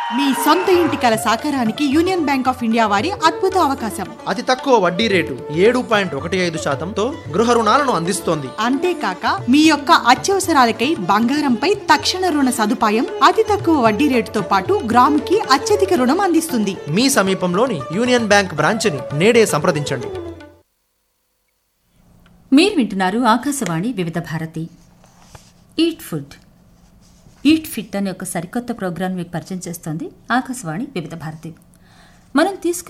మీ సొంత ఇంటి కల సాకారానికి యూనియన్ బ్యాంక్ ఆఫ్ ఇండియా వారి అద్భుత అవకాశం అతి తక్కువ వడ్డీ రేటు ఏడు పాయింట్ ఒకటి ఐదు శాతంతో గృహ రుణాలను అందిస్తోంది అంతేకాక మీ యొక్క అత్యవసరాలకై బంగారంపై తక్షణ రుణ సదుపాయం అతి తక్కువ వడ్డీ రేటుతో పాటు గ్రాముకి అత్యధిక రుణం అందిస్తుంది మీ సమీపంలోని యూనియన్ బ్యాంక్ బ్రాంచ్ని నేడే సంప్రదించండి మీరు వింటున్నారు Akashvani Vividh Bharati eat food eat fit అనే ఒక సరికొత్త ప్రోగ్రాం మీకు పరిచయం చేస్తోంది ఆకాశవాణి వివిధ భారతి మనం తీసుకు